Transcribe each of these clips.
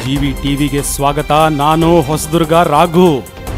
GV ಟಿವಿಗೆ ಸ್ವಾಗತ ನಾನು ಹೊಸದುರ್ಗ ರಾಘು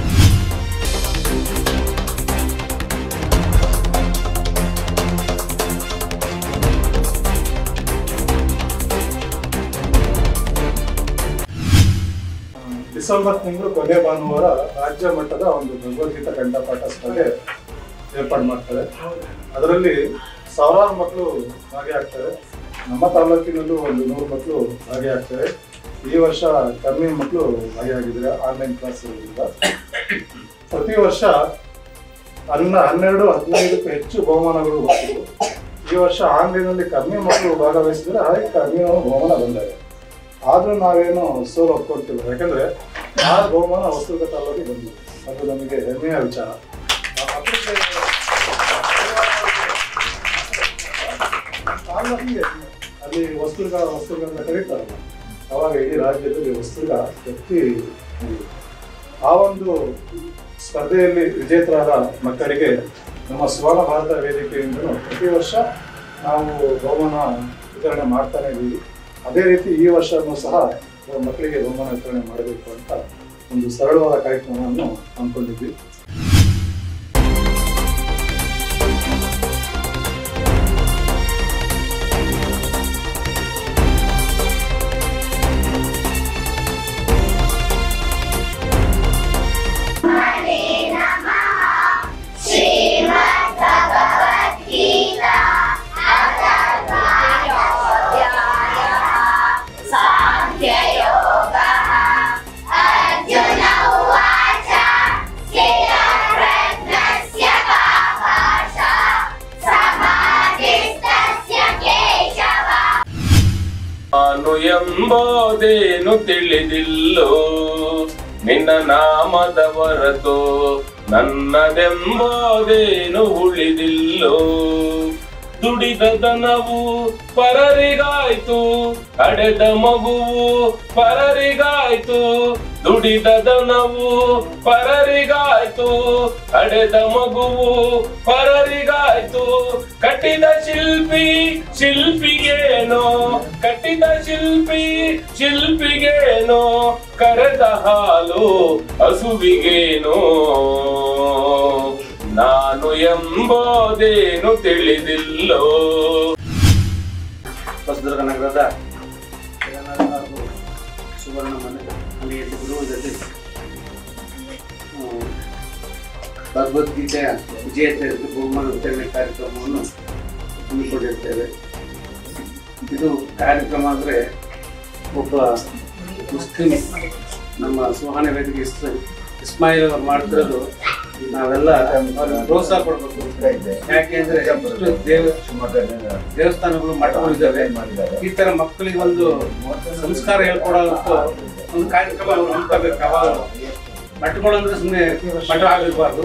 ಡಿಸೆಂಬರ್ ತಿಂಗಳು ಕೊನೆ ಭಾನುವಾರ ರಾಜ್ಯ ಮಟ್ಟದ ಒಂದು ಭಗವದ್ಗೀತಾ ಕಂಠಪಾಠ ಸ್ಪರ್ಧೆ ಏರ್ಪಾಡು ಮಾಡ್ತಾರೆ ಅದರಲ್ಲಿ ಸಾವಿರಾರು ಮಕ್ಕಳು ಭಾಗಿಯಾಗ್ತಾರೆ ನಮ್ಮ ತಾಲೂಕಿನಲ್ಲೂ ಒಂದು ನೂರು ಮಕ್ಕಳು ಭಾಗಿಯಾಗ್ತಾರೆ ಈ ವರ್ಷ ಕಮ್ಮಿ ಮಕ್ಕಳು ಭಾಗಿಯಾಗಿದ್ದಾರೆ ಆನ್ಲೈನ್ ಕ್ಲಾಸ್ ಇರೋದ್ರಿಂದ ಪ್ರತಿ ವರ್ಷ ಹನ್ನ ಹನ್ನೆರಡು ಹದಿನೈದಕ್ಕೂ ಹೆಚ್ಚು ಬಹುಮಾನಗಳು ಬರ್ತಿದ್ವು ಈ ವರ್ಷ ಆನ್ಲೈನಲ್ಲಿ ಕಮ್ಮಿ ಮಕ್ಕಳು ಭಾಗವಹಿಸಿದ್ರೆ ಹಾಗೆ ಕಮ್ಮಿ ಬಹುಮಾನ ಬಂದಾಗ ಆದ್ರೂ ನಾವೇನು ಸೋಲು ಒಪ್ಕೊಳ್ತಿಲ್ಲ ಯಾಕಂದ್ರೆ ಆ ಬಹುಮಾನ ಹೊಸದುರ್ಗ ತಾಲೂಕಿಗೆ ಬಂದಿದೆ ಅದು ನಮಗೆ ಹೆಮ್ಮೆಯ ವಿಚಾರ ಆ ಮಕ್ಕಳಿಗೆ ತಾಲೂಕಿಗೆ ಅಲ್ಲಿ ಹೊಸದುರ್ಗ ಹೊಸದುರ್ಗ ಅಂತ ಕರೀತಾರಲ್ಲ ಅವಾಗ ಇಡೀ ರಾಜ್ಯದಲ್ಲಿ ಹೊಸದುರ್ಗ ಎತ್ತಿ ನಡೆಯುತ್ತೆ. ಆ ಒಂದು ಸ್ಪರ್ಧೆಯಲ್ಲಿ ವಿಜೇತರಾದ ಮಕ್ಕಳಿಗೆ ನಮ್ಮ ಸುವರ್ಣ ಭಾರತ ವೇದಿಕೆಯಿಂದಲೂ ಪ್ರತಿ ವರ್ಷ ನಾವು ಬಹುಮಾನ ವಿತರಣೆ ಮಾಡ್ತಾನೆ ಇದ್ದೀವಿ ಅದೇ ರೀತಿ ಈ ವರ್ಷನೂ ಸಹ ಮಕ್ಕಳಿಗೆ ಬಹುಮಾನ ವಿತರಣೆ ಮಾಡಬೇಕು ಅಂತ ಒಂದು ಸರಳವಾದ ಕಾರ್ಯಕ್ರಮವನ್ನು ಹಮ್ಮಿಕೊಂಡಿದ್ವಿ साङ्ख्ययोगः अर्जुन उवाच स्थितप्रज्ञस्य का भाषा समाधिस्तस्य केशव ನಾನು ಎಂಬೋದೇನು ತಿಳಿದಿಲ್ಲೋ ನಿನ್ನ ನಾಮದ ಹೊರತು ನನ್ನದೆಂಬೋದೇನು ಉಳಿದಿಲ್ಲೋ ದುಡಿದ ದನವು ಪರರಿಗಾಯ್ತು ಅಡೆದ ಮಗುವು ಪರರಿಗಾಯ್ತು ದುಡಿದ ದನವು ಪರರಿಗಾಯ್ತು ಅಡೆದ ಮಗುವು ಪರರಿಗಾಯ್ತು ಕಟ್ಟಿದ ಶಿಲ್ಪಿ ಶಿಲ್ಪಿಗೇನೋ ಕಟ್ಟಿದ ಶಿಲ್ಪಿ ಶಿಲ್ಪಿಗೇನೋ ಕರೆದ ಹಾಲು ಹಸುವಿಗೇನೋ ನಾನು ಎಂಬೋದೇನು ತಿಳಿದಿಲ್ಲೋ ಹೊಸದುರ್ಗ ನಗರದ ಜಗನ್ನಾಥ ಹಾಗೂ ಸುವರ್ಣ ಮನೆ ಮನೆಯಲ್ಲಿ ಗೃಹದಲ್ಲಿ ಆ, ಭಗವದ್ಗೀತೆಯ ವಿಜೇತರಿಗೆ ಬಹುಮಾನ ವಿತರಣೆ ಕಾರ್ಯಕ್ರಮವನ್ನು ಹಮ್ಮಿಕೊಂಡಿರ್ತೇವೆ ಇದು ಕಾರ್ಯಕ್ರಮ ಅಂದರೆ ಒಬ್ಬ ಮುಸ್ಲಿಂ ನಮ್ಮ ಸುಹಾನ ವೇದಿಕೆ ಇಸ್- ಇಸ್ಮಾಯಿಲ್ ಅವರು ಮಾಡ್ತಿರೋದು ನಾವೆಲ್ಲ ಅವ್ರಿಗೆ ಪ್ರೋತ್ಸಾಹ ಕೊಡ್ಬೇಕು ಯಾಕೆಂದ್ರೆ ಇಷ್ಟು ದೇವ ದೇವಸ್ಥಾನಗಳು ಮಠಗಳು ಇದ್ದಾವೆ ಈ ತರ ಮಕ್ಕಳಿಗೆ ಒಂದು ಸಂಸ್ಕಾರ ಹೇಳ್ಕೊಡೋದಕ್ಕೂ ಒಂದು ಕಾರ್ಯಕ್ರಮ ಅವ್ರು ಹಮ್ಮಿಕೋಬೇಕು ಯಾವಾಗ ಮಠಗಳು ಅಂದ್ರೆ ಸುಮ್ಮನೆ ಮಠ ಆಗಿರ್ಬಾರ್ದು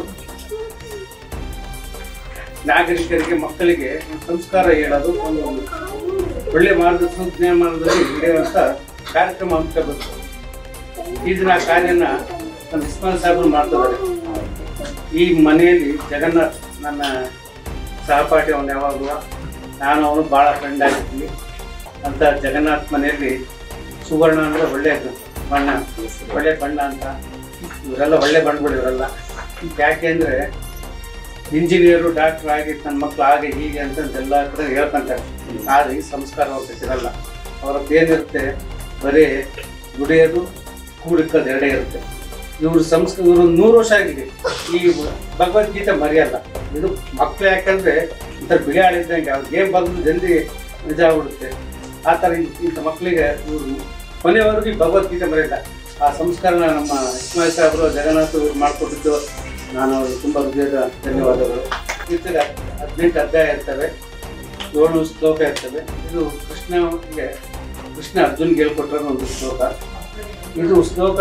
ನಾಗರಿಕರಿಗೆ ಮಕ್ಕಳಿಗೆ ಒಂದು ಸಂಸ್ಕಾರ ಹೇಳೋದು ಒಂದು ಒಳ್ಳೆ ಮಾರ್ಗ ಮಾರ್ಗದಲ್ಲಿ ನಡೆಯುವಂತ ಕಾರ್ಯಕ್ರಮ ಹಮ್ಮಿಕೋಬೇಕು ಈ ದಿನ ಆ ಕಾರ್ಯನ ನಮ್ಮ ಇಸ್ಮಾಲ್ ಸಾಹೇಬರು ಮಾಡ್ತಿದ್ದಾರೆ ಈ ಮನೆಯಲ್ಲಿ ಜಗನ್ನಾಥ್ ನನ್ನ ಸಹಪಾಠಿ ಅವನು ಯಾವಾಗಲೂ ನಾನು ಅವನು ಭಾಳ ಫ್ರೆಂಡ್ ಆಗಿದ್ವಿ ಅಂತ ಜಗನ್ನಾಥ್ ಮನೆಯಲ್ಲಿ ಸುವರ್ಣ ಅಂದರೆ ಒಳ್ಳೆ ಬಣ್ಣ ಒಳ್ಳೆ ಬಣ್ಣ ಅಂತ ಇವರೆಲ್ಲ ಒಳ್ಳೆ ಬಣ್ಣಗಳು ಇವರೆಲ್ಲ ಯಾಕೆ ಅಂದರೆ ಇಂಜಿನಿಯರು ಡಾಕ್ಟರ್ ಆಗಿ ನನ್ನ ಮಕ್ಕಳು ಹಾಗೆ ಹೀಗೆ ಅಂತ ಎಲ್ಲ ಕಡೆ ಹೇಳ್ಕೊಂತಾರೆ ಆದರೆ ಈ ಸಂಸ್ಕಾರ ಅವ್ರಿಗೆ ಸಿಗಲ್ಲ ಅವ್ರದ್ದು ಏನಿರುತ್ತೆ ಬರೀ ದುಡಿಯೋದು ಕೂಡಿಕ್ಕೋದು ಎರಡೇ ಇರುತ್ತೆ ಇವ್ರ ಸಂಸ್ಕೃತಿ ಇವರು ನೂರು ವರ್ಷ ಆಗಿದೆ ಈ ಭಗವದ್ಗೀತೆ ಮರೆಯಲ್ಲ ಇದು ಮಕ್ಕಳು ಯಾಕಂದ್ರೆ ಇಂಥ ಬಿಳಿ ಆಡಿದ್ದಂಗೆ ಅವ್ರ ಗೇಮ್ ಬಂದು ಜಲ್ದಿ ನಿಜ ಆಗ್ಬಿಡುತ್ತೆ ಆ ಥರ ಇನ್- ಇಂಥ ಮಕ್ಕಳಿಗೆ ಇವರು ಕೊನೆವರೆಗೂ ಈ ಭಗವದ್ಗೀತೆ ಮರೆಯಲ್ಲ ಆ ಸಂಸ್ಕಾರನ ನಮ್ಮ ಇಸ್ಮಾಯಿಲ್ ಸಾಹೇಬರು ಜಗನ್ನಾಥ್ ಇವ್ರು ಮಾಡಿಕೊಟ್ಟಿದ್ದು ನಾನು ಅವ್ರಿಗೆ ತುಂಬ ಹೃದಯದ ಧನ್ಯವಾದಗಳು ಗೀತೆಗೆ ಹದಿನೆಂಟು ಅಧ್ಯಾಯ ಇರ್ತವೆ ಏಳು ಶ್ಲೋಕ ಇರ್ತವೆ ಇದು ಕೃಷ್ಣಗೆ ಕೃಷ್ಣ ಅರ್ಜುನ್ಗೆ ಹೇಳ್ಕೊಟ್ಟಿರೋ ಒಂದು ಶ್ಲೋಕ ಇದು ಶ್ಲೋಕ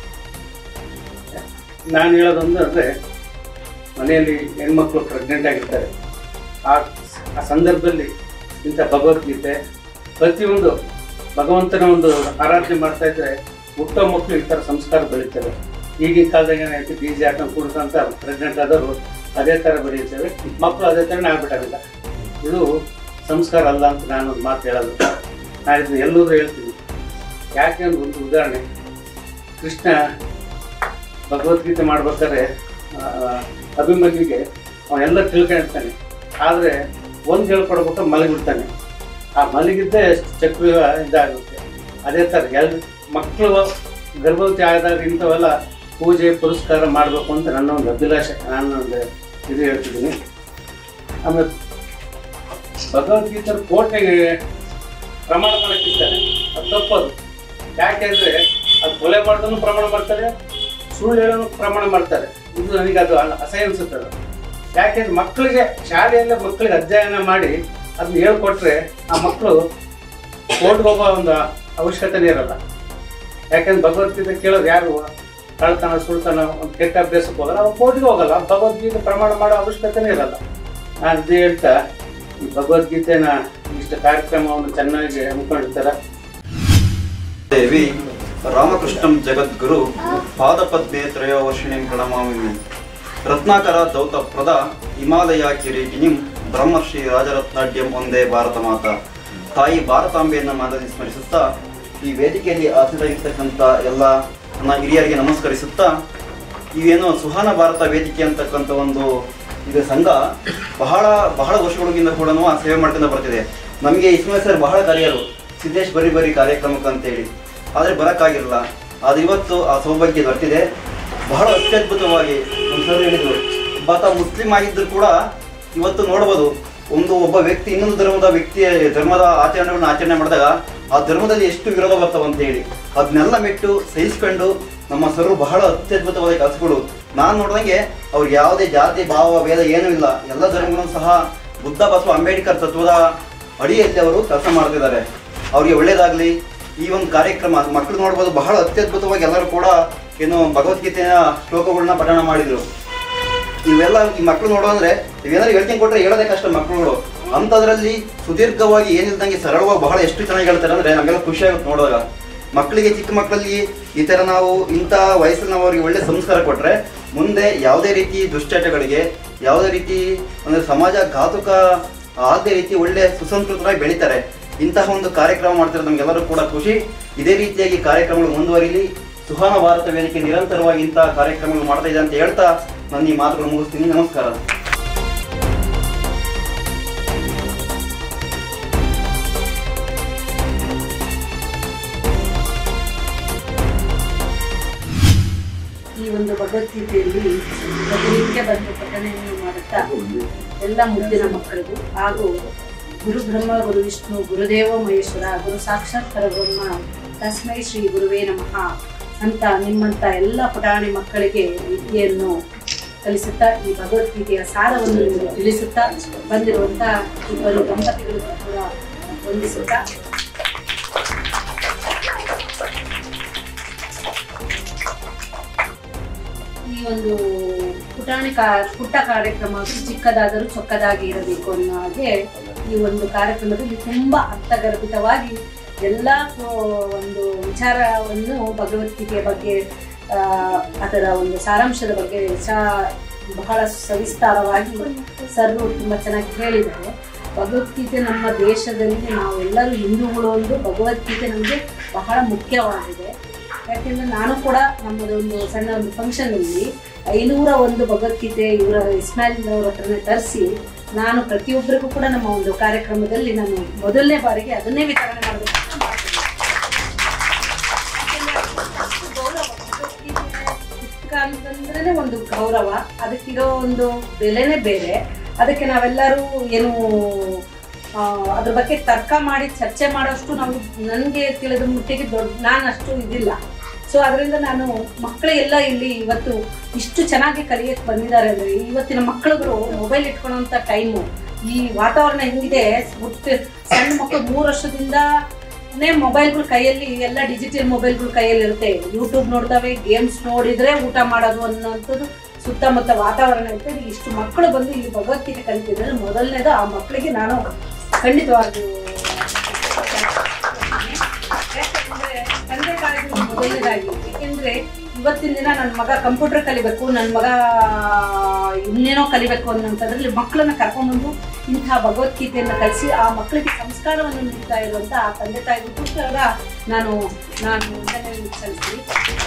ನಾನು ಹೇಳೋದೊಂದು ಅಂದರೆ ಮನೆಯಲ್ಲಿ ಹೆಣ್ಮಕ್ಳು ಪ್ರೆಗ್ನೆಂಟ್ ಆಗಿರ್ತಾರೆ ಆ ಆ ಸಂದರ್ಭದಲ್ಲಿ ಇಂಥ ಭಗವದ್ಗೀತೆ ಪ್ರತಿಯೊಂದು ಭಗವಂತನ ಒಂದು ಆರಾಧನೆ ಮಾಡ್ತಾ ಇದ್ರೆ ಹುಟ್ಟೋ ಮಕ್ಕಳು ಈ ಥರ ಸಂಸ್ಕಾರ ಬೆಳೀತಾರೆ ಈಗಿನ ಕಾಲದಾಗ ಏನಾಯ್ತು ಡಿ ಜೆ ಹಾಕೊಂಡು ಕುಡ್ಕೊಂತ ಪ್ರೆಗ್ನೆಂಟ್ ಆದವರು ಅದೇ ಥರ ಬೆಳೆಯುತ್ತೇವೆ ಮಕ್ಕಳು ಅದೇ ಥರನೇ ಆಗ್ಬಿಟ್ಟಾಗಿಲ್ಲ ಇದು ಸಂಸ್ಕಾರ ಅಲ್ಲ ಅಂತ ನಾನು ಒಂದು ಮಾತು ಹೇಳೋದು ನಾನು ಇದನ್ನ ಎಲ್ಲರೂ ಹೇಳ್ತೀನಿ ಯಾಕೆ ಅಂದ್ರೆ ಒಂದು ಉದಾಹರಣೆ ಕೃಷ್ಣ ಭಗವದ್ಗೀತೆ ಮಾಡ್ಬೇಕಾದ್ರೆ ಆ, ಅಭಿಮನ್ಯುಗೆ ಅವನೆಲ್ಲ ತಿಳ್ಕೊಂಡಿರ್ತಾನೆ ಆದರೆ ಒಂದು ಹೇಳ್ಕೊಡ್ಬೇಕು ಮಲಗಿಬಿಡ್ತಾನೆ ಆ ಮಲಗಿದ್ದೇ ಚಕ್ರ ಇದಾಗುತ್ತೆ ಅದೇ ಥರ ಎಲ್ ಮಕ್ಕಳು ಗರ್ಭವತಿ ಆದಾಗ ಇಂಥವೆಲ್ಲ ಪೂಜೆ ಪುರಸ್ಕಾರ ಮಾಡಬೇಕು ಅಂತ ನನ್ನ ಒಂದು ಅಭಿಲಾಷೆ ನಾನು ಒಂದು ಇದು ಹೇಳ್ತಿದ್ದೀನಿ ಆಮೇಲೆ ಭಗವದ್ಗೀತೆ ಕೋಟೆಗೆ ಪ್ರಮಾಣ ಮಾಡಕ್ಕಿರ್ತಾರೆ ಅದು ತಪ್ಪದು ಯಾಕೆಂದ್ರೆ ಅದು ಕೊಲೆ ಮಾಡೋದನ್ನು ಪ್ರಮಾಣ ಮಾಡ್ತಾರೆ ಸುಳ್ಳು ಹೇಳೋನು ಪ್ರಮಾಣ ಮಾಡ್ತಾರೆ ಇದು ನನಗೆ ಅದು ಅಲ್ಲ ಅಸಹ್ಯ ಅನ್ಸುತ್ತೆ ಅದು ಯಾಕೆಂದ್ರೆ ಮಕ್ಕಳಿಗೆ ಶಾಲೆಯಲ್ಲೇ ಮಕ್ಕಳಿಗೆ ಅಧ್ಯಯನ ಮಾಡಿ ಅದನ್ನ ಹೇಳ್ಕೊಟ್ರೆ ಆ ಮಕ್ಕಳು ಕೋರ್ಟ್ಗೆ ಹೋಗೋ ಒಂದು ಅವಶ್ಯಕತೆನೇ ಇರಲ್ಲ ಯಾಕೆಂದ್ರೆ ಭಗವದ್ಗೀತೆ ಕೇಳೋದು ಯಾರು ಕಳ್ತನ ಸುಳ್ತನ ಒಂದು ಕೆಟ್ಟ ಅಭ್ಯಾಸಕ್ಕೆ ಹೋಗಲ್ಲ ಅವ್ರು ಕೋರ್ಟ್ಗೆ ಹೋಗಲ್ಲ ಭಗವದ್ಗೀತೆ ಪ್ರಮಾಣ ಮಾಡೋ ಅವಶ್ಯಕತೆನೇ ಇರಲ್ಲ ನಾನು ಇದು ಹೇಳ್ತಾ ಈ ಭಗವದ್ಗೀತೆನ ಇಷ್ಟು ಕಾರ್ಯಕ್ರಮವನ್ನು ಚೆನ್ನಾಗಿ ಹಮ್ಮಿಕೊಂಡಿರ್ತಾರೆ ದೇವಿ ರಾಮಕೃಷ್ಣಂ ಜಗದ್ಗುರು ಪಾದಪದ್ಮೆ ತ್ರಯೋವರ್ಷಿಣಿಂ ಪ್ರಣಮಾಮಿ ರತ್ನಾಕರ ದೌತಪ್ರದ ಹಿಮಾಲಯ ಕಿರೀಟಿನಿಂ ಬ್ರಹ್ಮರ್ಷಿ ರಾಜರತ್ನಾಡ್ಯಂ ಒಂದೇ ಭಾರತ ಮಾತ ತಾಯಿ ಭಾರತಾಂಬೆಯನ್ನು ಮಾದರಿ ಸ್ಮರಿಸುತ್ತಾ ಈ ವೇದಿಕೆಯಲ್ಲಿ ಆಸೀನರಾಗಿರ್ತಕ್ಕಂಥ ಎಲ್ಲ ನನ್ನ ಹಿರಿಯರಿಗೆ ನಮಸ್ಕರಿಸುತ್ತಾ ಇವೇನು ಸುಹಾನ ಭಾರತ ವೇದಿಕೆ ಅಂತಕ್ಕಂಥ ಒಂದು ಇದು ಸಂಘ ಬಹಳ ಬಹಳ ವರ್ಷಗಳಿಂದ ಕೂಡ ಸೇವೆ ಮಾಡ್ಕೊಂಡು ಬರ್ತಿದೆ ನಮಗೆ ಇಸ್ಮಾಯಿಲ್ ಸರ್ ಬಹಳ ಕರೆಯರು ಸಿದ್ದೇಶ್ ಬರಿ ಬರಿ ಕಾರ್ಯಕ್ರಮಕ್ಕೆ ಅಂತೇಳಿ ಆದರೆ ಬರೋಕ್ಕಾಗಿರಲ್ಲ ಆದ್ರೆ ಇವತ್ತು ಆ ಸೌಭಾಗ್ಯ ದೊರೆತಿದೆ ಬಹಳ ಅತ್ಯದ್ಭುತವಾಗಿ ನಮ್ಮ ಸರ್ ಹೇಳಿದ್ರು ಬಾತ ಮುಸ್ಲಿಂ ಆಗಿದ್ರು ಕೂಡ ಇವತ್ತು ನೋಡ್ಬೋದು ಒಂದು ಒಬ್ಬ ವ್ಯಕ್ತಿ ಇನ್ನೊಂದು ಧರ್ಮದ ವ್ಯಕ್ತಿಯ ಧರ್ಮದ ಆಚರಣೆಗಳನ್ನ ಆಚರಣೆ ಮಾಡಿದಾಗ ಆ ಧರ್ಮದಲ್ಲಿ ಎಷ್ಟು ವಿರೋಧ ಬರ್ತಾವ ಅಂತ ಹೇಳಿ ಅದನ್ನೆಲ್ಲ ಮೆಟ್ಟು ಸಹಿಸ್ಕೊಂಡು ನಮ್ಮ ಸರು ಬಹಳ ಅತ್ಯದ್ಭುತವಾದ ಕೆಲಸಗಳು ನಾನು ನೋಡ್ದಂಗೆ ಅವ್ರು ಯಾವುದೇ ಜಾತಿ ಭಾವ ಭೇದ ಏನೂ ಇಲ್ಲ ಎಲ್ಲ ಧರ್ಮಗಳನ್ನು ಸಹ ಬುದ್ಧ ಬಸವ ಅಂಬೇಡ್ಕರ್ ತತ್ವದ ಅಡಿಯಲ್ಲಿ ಅವರು ಕೆಲಸ ಮಾಡ್ತಿದ್ದಾರೆ ಅವ್ರಿಗೆ ಒಳ್ಳೇದಾಗ್ಲಿ ಈ ಒಂದು ಕಾರ್ಯಕ್ರಮ ಮಕ್ಕಳು ನೋಡ್ಬೋದು ಬಹಳ ಅತ್ಯದ್ಭುತವಾಗಿ ಎಲ್ಲರೂ ಕೂಡ ಏನು ಭಗವದ್ಗೀತೆಯ ಶ್ಲೋಕಗಳನ್ನ ಪಠಣ ಮಾಡಿದ್ರು ಇವೆಲ್ಲ ಈ ಮಕ್ಕಳು ನೋಡೋ ಅಂದ್ರೆ ಇವೇನಾದ್ರು ಹೇಳ್ತೀನಿ ಕೊಟ್ರೆ ಹೇಳೋದೇ ಕಷ್ಟ ಮಕ್ಕಳುಗಳು ಅಂಥದ್ರಲ್ಲಿ ಸುದೀರ್ಘವಾಗಿ ಏನಿಲ್ದಂಗೆ ಸರಳವಾಗಿ ಬಹಳ ಎಷ್ಟು ಚೆನ್ನಾಗಿ ಹೇಳ್ತಾರೆ ಅಂದ್ರೆ ನಮಗೆಲ್ಲ ಖುಷಿ ಆಗುತ್ತೆ ನೋಡುವಾಗ ಮಕ್ಕಳಿಗೆ ಚಿಕ್ಕ ಮಕ್ಕಳಲ್ಲಿ ಈ ತರ ನಾವು ಇಂಥ ವಯಸ್ಸಲ್ಲಿ ನಾವು ಅವ್ರಿಗೆ ಒಳ್ಳೆ ಸಂಸ್ಕಾರ ಕೊಟ್ರೆ ಮುಂದೆ ಯಾವುದೇ ರೀತಿ ದುಶ್ಚಟಗಳಿಗೆ ಯಾವುದೇ ರೀತಿ ಅಂದ್ರೆ ಸಮಾಜ ಘಾತುಕ ಆಗದೆ ರೀತಿ ಒಳ್ಳೆ ಸುಸಂಸ್ಕೃತರಾಗಿ ಬೆಳೀತಾರೆ ಇಂತಹ ಒಂದು ಕಾರ್ಯಕ್ರಮ ಮಾಡ್ತಿರೋದು ನಮಗೆಲ್ಲರೂ ಕೂಡ ಖುಷಿ ಇದೇ ರೀತಿಯಾಗಿ ಕಾರ್ಯಕ್ರಮಗಳು ಮುಂದುವರಿಲಿ ಸುಹಾನ ಭಾರತ ವೇದಿಕೆ ನಿರಂತರವಾಗಿ ಇಂತಹ ಕಾರ್ಯಕ್ರಮಗಳು ಮಾಡ್ತಾ ಇದೆ ಅಂತ ಹೇಳ್ತಾ ನಾನು ಈ ಮಾತುಗಳು ಮುಗಿಸ್ತೀನಿ ನಮಸ್ಕಾರ ಈ ಒಂದು ಭಗವದ್ಗೀತೆಯಲ್ಲಿ ಪ್ರತಿನಿತ್ಯ ಬಂದು ಪಠಣೆಯನ್ನು ಮಾಡುತ್ತಾ ಎಲ್ಲ ಮುದ್ದಿನ ಮಕ್ಕಳಿಗೂ ಹಾಗೂ ಗುರು ಬ್ರಹ್ಮ ಗುರು ವಿಷ್ಣು ಗುರುದೇವ ಮಹೇಶ್ವರ ಗುರು ಸಾಕ್ಷಾತ್ ಪರಬ್ರಹ್ಮ ತಸ್ಮೈ ಶ್ರೀ ಗುರುವೇ ನಮಃ ಅಂತ ನಿಮ್ಮಂತ ಎಲ್ಲ ಪುಟಾಣಿ ಮಕ್ಕಳಿಗೆ ವಿದ್ಯೆಯನ್ನು ಕಲಿಸುತ್ತಾ ಈ ಭಗವದ್ಗೀತೆಯ ಸಾರವನ್ನು ನಿಮಗೆ ತಿಳಿಸುತ್ತಾ ಬಂದಿರುವಂತ ಇಬ್ಬರು ದಂಪತಿಗಳು ಕೂಡ ವಂದಿಸುತ್ತಾ ಈ ಒಂದು ಪುಟಾಣಿ ಕಾ ಪುಟ್ಟ ಕಾರ್ಯಕ್ರಮ ಅದು ಚಿಕ್ಕದಾದರೂ ಚೊಕ್ಕದಾಗಿ ಇರಬೇಕು ಅನ್ನೋ ಹಾಗೆ ಈ ಒಂದು ಕಾರ್ಯಕ್ರಮದಲ್ಲಿ ತುಂಬಾ ಅರ್ಥಗರ್ಭಿತವಾಗಿ ಎಲ್ಲ ಒಂದು ವಿಚಾರವನ್ನು ಭಗವದ್ಗೀತೆಯ ಬಗ್ಗೆ ಆ, ಅದರ ಒಂದು ಸಾರಾಂಶದ ಬಗ್ಗೆ ಚ- ಬಹಳ ಸವಿಸ್ತಾರವಾಗಿ ಸರ್ರು ತುಂಬ ಚೆನ್ನಾಗಿ ಹೇಳಿದ್ದಾರೆ ಭಗವದ್ಗೀತೆ ನಮ್ಮ ದೇಶದಲ್ಲಿ ನಾವೆಲ್ಲರೂ ಹಿಂದೂಗಳು ಒಂದು ಭಗವದ್ಗೀತೆ ನಮಗೆ ಬಹಳ ಮುಖ್ಯವಾಗಿದೆ ಯಾಕೆಂದ್ರೆ ನಾನು ಕೂಡ ನಮ್ಮದೊಂದು ಸಣ್ಣ ಒಂದು ಫಂಕ್ಷನ್ ಅಲ್ಲಿ ಐನೂರ ಒಂದು ಭಗವದ್ಗೀತೆ ಇವರ ಇಸ್ಮಾಯಿಲ್ ಅವ್ರ ಹತ್ರನೇ ತರಿಸಿ ನಾನು ಪ್ರತಿಯೊಬ್ಬರಿಗೂ ಕೂಡ ನಮ್ಮ ಒಂದು ಕಾರ್ಯಕ್ರಮದಲ್ಲಿ ನಾನು ಮೊದಲನೇ ಬಾರಿಗೆ ಅದನ್ನೇ ವಿತರಣೆ ಮಾಡಬೇಕು ಅಂತ ಮಾಡ್ತೀನಿ. ಯಾಕೆಂದ್ರೆ ಅಷ್ಟು ಗೌರವ ಭಗವದ್ಗೀತೆ ಪುಸ್ತಕ ಅಂತಂದ್ರೇನೆ ಒಂದು ಗೌರವ ಅದಕ್ಕಿರೋ ಒಂದು ಬೆಲೆನೇ ಬೇರೆ ಅದಕ್ಕೆ ನಾವೆಲ್ಲರೂ ಏನು ಆ, ಅದ್ರ ಬಗ್ಗೆ ತರ್ಕ ಮಾಡಿ ಚರ್ಚೆ ಮಾಡೋಷ್ಟು ನಾವು ನನಗೆ ತಿಳಿದ ಮಟ್ಟಿಗೆ ದೊಡ್ಡ ನಾನು ಅಷ್ಟು ಇದಿಲ್ಲ ಸೊ ಅದರಿಂದ ನಾನು ಮಕ್ಕಳೆಲ್ಲ ಇಲ್ಲಿ ಇವತ್ತು ಇಷ್ಟು ಚೆನ್ನಾಗಿ ಕಲಿಯಕ್ಕೆ ಬಂದಿದ್ದಾರೆ ಅಂದರೆ ಇವತ್ತಿನ ಮಕ್ಕಳುಗಳು ಮೊಬೈಲ್ ಇಟ್ಕೊಳ್ಳೋಂಥ ಟೈಮು ಈ ವಾತಾವರಣ ಹೆಂಗಿದೆ ಹುಟ್ಟು ಸಣ್ಣ ಮಕ್ಕಳು ಮೂರು ವರ್ಷದಿಂದನೇ ಮೊಬೈಲ್ಗಳು ಕೈಯಲ್ಲಿ ಎಲ್ಲ ಡಿಜಿಟಲ್ ಮೊಬೈಲ್ಗಳು ಕೈಯಲ್ಲಿ ಇರುತ್ತೆ ಯೂಟ್ಯೂಬ್ ನೋಡ್ತವೆ ಗೇಮ್ಸ್ ನೋಡಿದ್ರೆ ಊಟ ಮಾಡೋದು ಅನ್ನೋಂಥದ್ದು ಸುತ್ತಮುತ್ತ ವಾತಾವರಣ ಇರುತ್ತೆ ಇಷ್ಟು ಮಕ್ಕಳು ಬಂದು ಇಲ್ಲಿ ಭಗವದ್ಗೀತೆ ಕಲಿತಿದ್ರೆ ಮೊದಲನೇದು ಆ ಮಕ್ಕಳಿಗೆ ನಾನು ಖಂಡಿತವಾಗಿ ಯಾಕಂದ್ರೆ ತಂದೆ ತಾಯಿಗಳು ಮೊದಲನೇದಾಗಿ ಯಾಕೆಂದ್ರೆ ಇವತ್ತಿನ ದಿನ ನನ್ನ ಮಗ ಕಂಪ್ಯೂಟರ್ ಕಲಿಬೇಕು ನನ್ನ ಮಗ ಇನ್ನೇನೋ ಕಲಿಬೇಕು ಅನ್ನೋಂಥದ್ರಲ್ಲಿ ಮಕ್ಕಳನ್ನ ಕರ್ಕೊಂಡ್ಬಂದು ಇಂತಹ ಭಗವದ್ಗೀತೆಯನ್ನು ಕಲಿಸಿ ಆ ಮಕ್ಕಳಿಗೆ ಸಂಸ್ಕಾರವನ್ನು ನೀಡ್ತಾ ಇರುವಂಥ ಆ ತಂದೆ ತಾಯಿಗೋಸ್ಕರ ನಾನು ನಾನು ವಂದನೆಯನ್ನು ಸಲ್ಲಿಸ್ತೀನಿ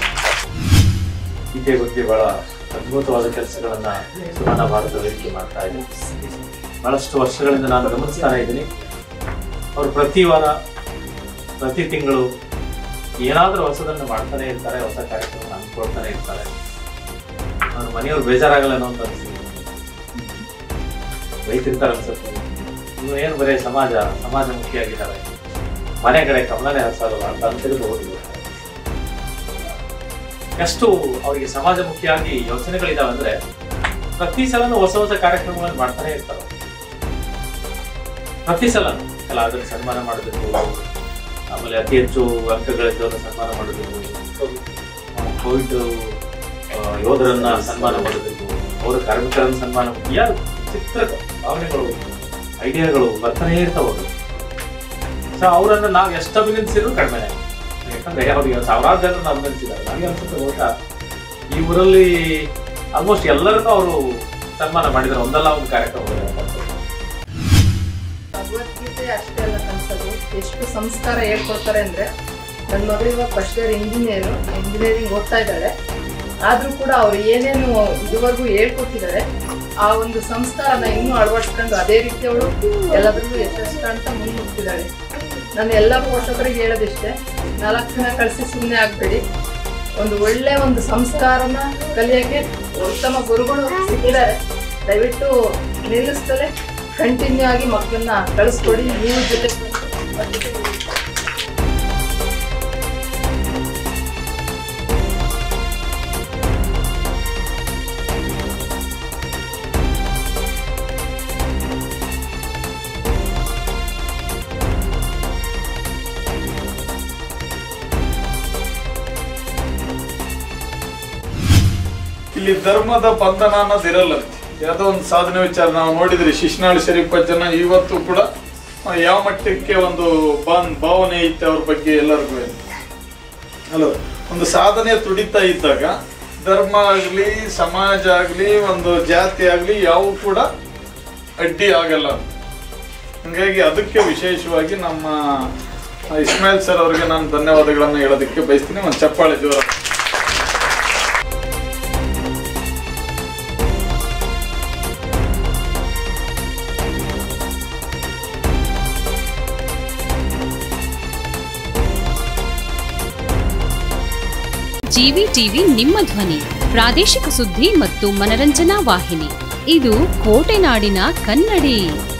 ಗೀತೆ ಬಗ್ಗೆ ಬಹಳ ಅದ್ಭುತವಾದ ಕೆಲಸಗಳನ್ನ ಸುಮನ ಭಾರತ ವೇದಿಕೆ ಮಾಡ್ತಾ ಇದೆ ಬಹಳಷ್ಟು ವರ್ಷಗಳಿಂದ ನಾನು ಗಮನಿಸ್ತಾನೆ ಇದ್ದೀನಿ ಅವರು ಪ್ರತಿ ವಾರ ಪ್ರತಿ ತಿಂಗಳು ಏನಾದರೂ ಹೊಸದನ್ನು ಮಾಡ್ತಾನೆ ಇರ್ತಾರೆ ಹೊಸ ಕಾರ್ಯಕ್ರಮ ಹಮ್ಮಿಕೊಳ್ತಾನೆ ಇರ್ತಾರೆ ಅವ್ರ ಮನೆಯವ್ರು ಬೇಜಾರಾಗಲ್ಲ ಅನ್ನೋ ಅಂತ ಅನಿಸ್ತಿದೆ ಬೈತಿರ್ತಾರೆ ಅನ್ಸುತ್ತೆ ಇವ್ರು ಏನು ಬರೀ ಸಮಾಜ ಸಮಾಜ ಮುಖಿಯಾಗಿದ್ದಾರೆ ಮನೆ ಕಡೆ ಗಮನನೇ ಹರಿಸಲ್ಲ ಅಂತ ಅಂತಿರಬಹುದು ಎಷ್ಟು ಅವರಿಗೆ ಸಮಾಜಮುಖಿಯಾಗಿ ಯೋಚನೆಗಳಿದಾವೆ ಅಂದ್ರೆ ಪ್ರತಿ ಸಲನೂ ಹೊಸ ಹೊಸ ಕಾರ್ಯಕ್ರಮಗಳನ್ನು ಮಾಡ್ತಾನೆ ಇರ್ತಾರೆ ಪ್ರತಿ ಸಲ ಕಲಾವಿದರಿಗೆ ಸನ್ಮಾನ ಮಾಡಬೇಕು ಆಮೇಲೆ ಅತಿ ಹೆಚ್ಚು ಅಂಕಗಳಿದ್ದವರನ್ನ ಸನ್ಮಾನ ಮಾಡಬೇಕು ಕೋವಿಡ್ ಆ, ಯೋಧರನ್ನ ಸನ್ಮಾನ ಮಾಡಬೇಕು ಅವರ ಕಾರ್ಮಿಕರನ್ನ ಸನ್ಮಾನ ಮಾಡಬೇಕು ಯಾರು ಚಿತ್ರ ಭಾವನೆಗಳು ಐಡಿಯಾಗಳು ಬರ್ತಾನೆ ಇರ್ತಾವೆ ಸೊ ಅವರನ್ನ ನಾವು ಎಷ್ಟು ಅಭಿನಂದಿಸಿದ್ರು ಕಡಿಮೆ ಯಾಕಂದ್ರೆ ಅವ್ರಿಗೆ ಸಾವಿರಾರು ಜನರನ್ನ ಅಭಿನಂದಿಸಿದ್ದಾರೆ ನನಗೆ ಅನ್ಸುತ್ತೆ ಬಹುಶಃ ಈ ಊರಲ್ಲಿ ಆಲ್ಮೋಸ್ಟ್ ಎಲ್ಲರನ್ನೂ ಅವರು ಸನ್ಮಾನ ಮಾಡಿದ್ದಾರೆ ಒಂದಲ್ಲ ಒಂದು ಕಾರ್ಯಕ್ರಮದಲ್ಲಿ ಅಂತ ಅನ್ಸುತ್ತೆ. ಭಗವದ್ಗೀತೆ ಅಷ್ಟೇ ಅಲ್ಲ ಕಲಿಸೋದು ಎಷ್ಟು ಸಂಸ್ಕಾರ ಹೇಳ್ಕೊಡ್ತಾರೆ ಅಂದ್ರೆ ನನ್ನ ಮಗಳು ಇವಾಗ ಫಸ್ಟ್ ಇಯರ್ ಇಂಜಿನಿಯರ್ ಇಂಜಿನಿಯರಿಂಗ್ ಓದ್ತಾ ಇದ್ದಾಳೆ ಆದ್ರೂ ಕೂಡ ಅವ್ರು ಏನೇನು ಇದುವರೆಗೂ ಹೇಳ್ಕೊಟ್ಟಿದ್ದಾರೆ ಆ ಒಂದು ಸಂಸ್ಕಾರನ ಇನ್ನೂ ಅಳವಡಿಸ್ಕೊಂಡು ಅದೇ ರೀತಿ ಅವಳು ಎಲ್ಲದರಲ್ಲೂ ಯಶಸ್ಸು ಅಂತ ಮುನ್ನುಗ್ತಿದ್ದಾಳೆ ನಾನು ಎಲ್ಲ ಪೋಷಕರಿಗೆ ಹೇಳೋದಿಷ್ಟೇ ನಾಲ್ಕು ಜನ ಕಳಿಸಿ ಸುಮ್ಮನೆ ಆಗ್ಬೇಡಿ ಒಂದು ಒಳ್ಳೆ ಒಂದು ಸಂಸ್ಕಾರನ ಕಲಿಯೋಕ್ಕೆ ಉತ್ತಮ ಗುರುಗಳು ಸಿಕ್ಕಿದ್ದಾರೆ ದಯವಿಟ್ಟು ನಿಲ್ಲಿಸ್ತಲೇ ಕಂಟಿನ್ಯೂ ಆಗಿ ಮಕ್ಕಳನ್ನ ಕಳಿಸ್ಕೊಡಿ ನೀವು ಜೊತೆ ಬಂದು ಅವ್ರ ಜೊತೆ ಇರಿ. ಇಲ್ಲಿ ಧರ್ಮದ ಬಂಧನ ಅನ್ನೋದು ಇರಲ್ಲಂತೆ ಯಾವುದೋ ಒಂದು ಸಾಧನೆ ವಿಚಾರ ನಾವು ನೋಡಿದ್ರಿ ಶಿಶ್ನಾಳ್ ಶರೀಫ್ ಜನ ಇವತ್ತು ಕೂಡ ಆ, ಯಾವ ಮಟ್ಟಕ್ಕೆ ಒಂದು ಬಾನ್ ಭಾವನೆ ಐತೆ ಅವ್ರ ಬಗ್ಗೆ ಎಲ್ಲರಿಗೂ ಅಲ್ಲ ಒಂದು ಸಾಧನೆ ತುಡಿತಾ ಇದ್ದಾಗ ಧರ್ಮ ಆಗಲಿ ಸಮಾಜ ಆಗಲಿ ಒಂದು ಜಾತಿ ಆಗಲಿ ಯಾವ ಕೂಡ ಅಡ್ಡಿ ಆಗಲ್ಲ ಹಂಗಾಗಿ ಅದಕ್ಕೆ ವಿಶೇಷವಾಗಿ ನಮ್ಮ ಇಸ್ಮಾಯಿಲ್ ಸರ್ ಅವರಿಗೆ ನಾನು ಧನ್ಯವಾದಗಳನ್ನು ಹೇಳೋದಕ್ಕೆ ಬಯಸ್ತೀನಿ ಒಂದು ಚಪ್ಪಾಳೆ ಜೋರ ಜಿವಿ ಟಿವಿ ನಿಮ್ಮ ಧ್ವನಿ ಪ್ರಾದೇಶಿಕ ಸುದ್ದಿ ಮತ್ತು ಮನರಂಜನಾ ವಾಹಿನಿ ಇದು ಕೋಟೆನಾಡಿನ ಕನ್ನಡಿ